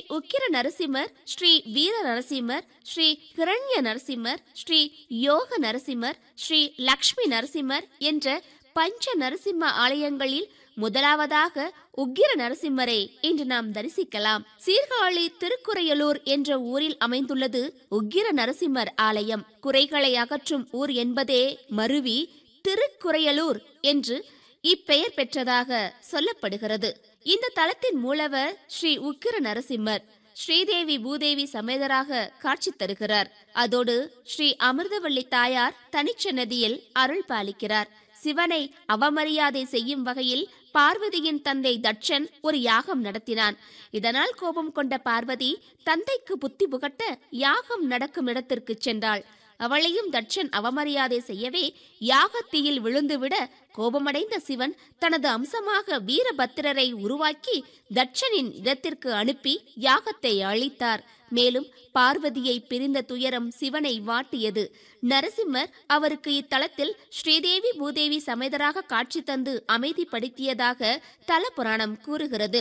உக்கிர நரசிம்மர் ஸ்ரீ வீர நரசிம்மர் ஸ்ரீ கிரண்ய நரசிம்மர் ஸ்ரீ யோக நரசிம்மர் ஸ்ரீ லக்ஷ்மி நரசிம்மர் என்ற பஞ்ச நரசிம்ம ஆலயங்களில் முதலாவதாக உக்கிர நரசிம்மரை இன்று நாம் தரிசிக்கலாம் சீர்காழி திருக்குறையலூர் என்ற ஊரில் அமைந்துள்ளது உக்கிர நரசிம்மர் ஆலயம் குறைகளை அகற்றும் ஊர் என்பதே மருவி திருக்குறையலூர் என்று இப்பெயர் பெற்றதாக சொல்லப்படுகிறது இந்த தலத்தின் மூலவர் ஸ்ரீ உக்கிர நரசிம்மர் ஸ்ரீதேவி பூதேவி சமேதராக காட்சி தருகிறார் அதோடு ஸ்ரீ அமிர்தவள்ளி தாயார் தனிச்சன்னதியில் அருள் பாலிக்கிறார் சிவனை அவமரியாதை செய்யும் வகையில் பார்வதியின் தந்தை தட்சன் ஒரு யாகம் நடத்தினான் இதனால் கோபம் கொண்ட பார்வதி தந்தைக்கு புத்தி புகட்ட யாகம் நடக்கும் இடத்திற்கு சென்றாள் அவளையும் தட்சன் அவமரியாதை செய்யவே யாகத்தீயில் விழுந்துவிட கோபமடைந்த சிவன் தனது அம்சமாக வீரபத்திரரை உருவாக்கி தட்சனின் இடத்திற்கு அனுப்பி யாகத்தை அழித்தார் மேலும் பார்வதியை பிரிந்த துயரம் சிவனை வாட்டியது நரசிம்மர் அவருக்கு இத்தலத்தில் ஸ்ரீதேவி பூதேவி சமேதராக காட்சி தந்து அமைதிப்படுத்தியதாக தல புராணம் கூறுகிறது